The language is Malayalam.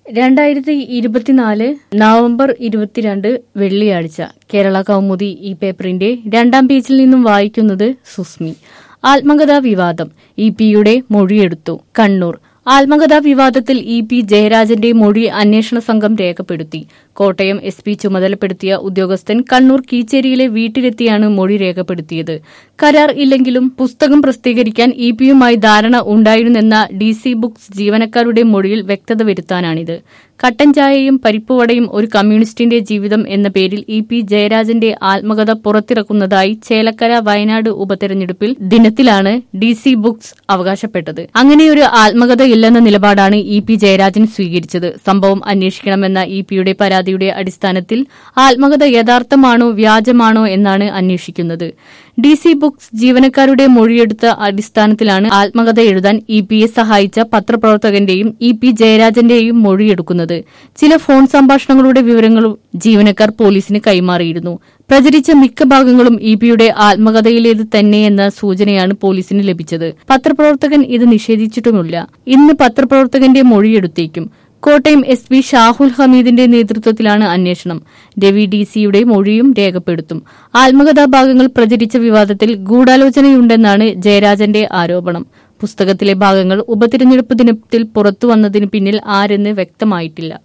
രണ്ടായിരത്തി ഇരുപത്തിനാല് നവംബർ ഇരുപത്തിരണ്ട് വെള്ളിയാഴ്ച കേരള കൗമുദി ഈ പേപ്പറിന്റെ രണ്ടാം പേജിൽ നിന്നും വായിക്കുന്നത് സുസ്മി ആത്മകഥാ വിവാദം ഇ പിയുടെ മൊഴിയെടുത്തു കണ്ണൂർ ആത്മകഥാ വിവാദത്തിൽ ഇ പി ജയരാജന്റെ മൊഴി അന്വേഷണ സംഘം രേഖപ്പെടുത്തി കോട്ടയം എസ് പി ചുമതലപ്പെടുത്തിയ ഉദ്യോഗസ്ഥൻ കണ്ണൂർ കീച്ചേരിയിലെ വീട്ടിലെത്തിയാണ് മൊഴി രേഖപ്പെടുത്തിയത് കരാർ ഇല്ലെങ്കിലും പുസ്തകം പ്രസിദ്ധീകരിക്കാൻ ഇ പിയുമായി ധാരണ ഉണ്ടായിരുന്നെന്ന ഡി സി ബുക്സ് ജീവനക്കാരുടെ മൊഴിയിൽ വ്യക്തത വരുത്താനാണിത് കട്ടൻ ചായയും പരിപ്പുവടയും ഒരു കമ്മ്യൂണിസ്റ്റിന്റെ ജീവിതം എന്ന പേരിൽ ഇ പി ജയരാജന്റെ ആത്മകഥ പുറത്തിറക്കുന്നതായി ചേലക്കര വയനാട് ഉപതെരഞ്ഞെടുപ്പിൽ ദിനത്തിലാണ് ഡി സി ബുക്സ് അവകാശപ്പെട്ടത് അങ്ങനെയൊരു ആത്മകഥ ഇല്ലെന്ന നിലപാടാണ് ഇ പി ജയരാജൻ സ്വീകരിച്ചത് സംഭവം അന്വേഷിക്കണമെന്ന ഇ പിയുടെ പരാതിയുടെ അടിസ്ഥാനത്തിൽ ആത്മകഥ യഥാർത്ഥമാണോ വ്യാജമാണോ എന്നാണ് അന്വേഷിക്കുന്നത് ഡി സി ബുക്സ് ജീവനക്കാരുടെ മൊഴിയെടുത്ത അടിസ്ഥാനത്തിലാണ് ആത്മകഥ എഴുതാൻ ഇ പിയെ സഹായിച്ച പത്രപ്രവർത്തകന്റെയും ഇ പി ജയരാജന്റെയും മൊഴിയെടുക്കുന്നത് ചില ഫോൺ സംഭാഷണങ്ങളുടെ വിവരങ്ങളും ജീവനക്കാർ പോലീസിന് കൈമാറിയിരുന്നു പ്രചരിച്ച മിക്ക ഭാഗങ്ങളും ഇ പിയുടെ ആത്മകഥയിലേത് തന്നെയെന്ന സൂചനയാണ് പോലീസിന് ലഭിച്ചത് പത്രപ്രവർത്തകൻ ഇത് നിഷേധിച്ചിട്ടുമില്ല ഇന്ന് പത്രപ്രവർത്തകന്റെ മൊഴിയെടുത്തേക്കും കോട്ടയം എസ് പി ഷാഹുൽ ഹമീദിന്റെ നേതൃത്വത്തിലാണ് അന്വേഷണം രവി ഡി സിയുടെ മൊഴിയും രേഖപ്പെടുത്തും ആത്മകഥാ ഭാഗങ്ങൾ പ്രചരിച്ച വിവാദത്തിൽ ഗൂഢാലോചനയുണ്ടെന്നാണ് ജയരാജന്റെ ആരോപണം പുസ്തകത്തിലെ ഭാഗങ്ങൾ ഉപതിരഞ്ഞെടുപ്പ് ദിനത്തിൽ പുറത്തുവന്നതിന് പിന്നിൽ ആരെന്ന് വ്യക്തമായിട്ടില്ല